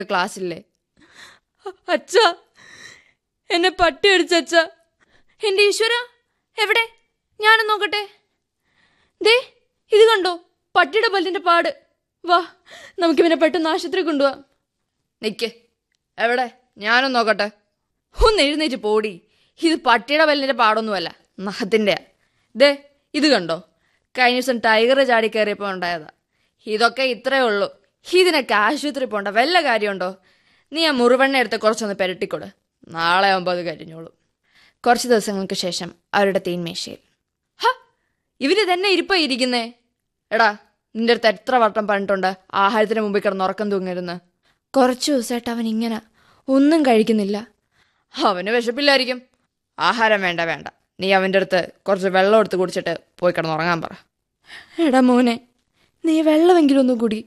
ക്ലാസ്സില്ലേ അച്ഛ എന്നെ പട്ടി അടിച്ച അച്ഛ എന്റെ ഈശ്വര എവിടെ ഞാനും നോക്കട്ടെ ദേ ഇത് കണ്ടോ പട്ടിയുടെ പല്ലിന്റെ പാട് വാ നമുക്കിവനെ പെട്ടെന്ന് ആശുപത്രി കൊണ്ടുപോവാം നിക്ക് എവിടെ ഞാനും നോക്കട്ടെ ഒന്ന് എഴുന്നേറ്റ് പോടി ഇത് പട്ടിയുടെ പല്ലിന്റെ പാടൊന്നുമല്ല നഖത്തിന്റെ ദേ ഇത് കണ്ടോ കഴിഞ്ഞ ദിവസം ടൈഗർ ചാടി കയറിയപ്പോൾ ഉണ്ടായതാ ഇതൊക്കെ ഇത്രേ ഉള്ളൂ ഇതിനൊക്കെ ആശുപത്രി പോണ്ട വല്ല കാര്യമുണ്ടോ നീ ആ മുറിവെണ്ണ എടുത്ത് കുറച്ചൊന്ന് പെരട്ടിക്കൊട് നാളെ ആകുമ്പോൾ അത് കരിഞ്ഞോളും കുറച്ച് ദിവസങ്ങൾക്ക് ശേഷം അവരുടെ തീൻമേശയിൽ ഹ ഇവര് തന്നെ ഇരിപ്പ ഇരിക്കുന്നേ എടാ നിന്റെ അടുത്ത് എത്ര വട്ടം പറഞ്ഞിട്ടുണ്ട് ആഹാരത്തിന് മുമ്പിൽ കിടന്ന് ഉറക്കം തൂങ്ങരുന്ന് കുറച്ച് ദിവസമായിട്ട് അവൻ ഇങ്ങനെ ഒന്നും കഴിക്കുന്നില്ല അവന് വിശപ്പില്ലായിരിക്കും ആഹാരം വേണ്ട വേണ്ട നീ അവൻ്റെ അടുത്ത് കുറച്ച് വെള്ളം എടുത്ത് കുടിച്ചിട്ട് പോയി കിടന്ന് ഉറങ്ങാൻ പറ എടാ മോനെ നീ വെള്ളമെങ്കിലും ഒന്ന് കുടി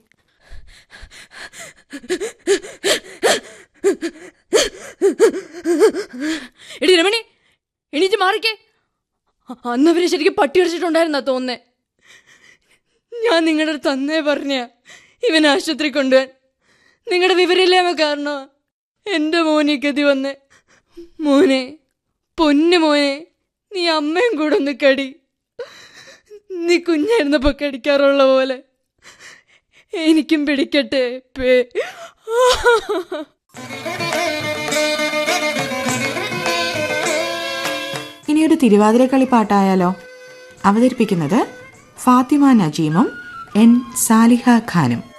എടി രമണി എണീറ്റ് മാറിക്കേ അന്ന് അവരെ ശരിക്കും പട്ടി അടിച്ചിട്ടുണ്ടായിരുന്നാ തോന്നേ ഞാൻ നിങ്ങളുടെ അടുത്ത് അന്നേ പറഞ്ഞ ഇവൻ ആശുപത്രി കൊണ്ടുപോകാൻ നിങ്ങളുടെ വിവരമില്ലായ്മ കാരണം എൻ്റെ മോനെ ഗതി വന്ന് മോനെ പൊന്നു മോനെ നീ അമ്മയും കൂടെ ഒന്ന് കടി നീ കുഞ്ഞായിരുന്നപ്പോ കടിക്കാറുള്ള പോലെ എനിക്കും പിടിക്കട്ടെ പേ ഇനിയൊരു തിരുവാതിരക്കളി പാട്ടായാലോ അവതരിപ്പിക്കുന്നത് ഫാത്തിമ നജീമും എൻ സാലിഹ ഖാനും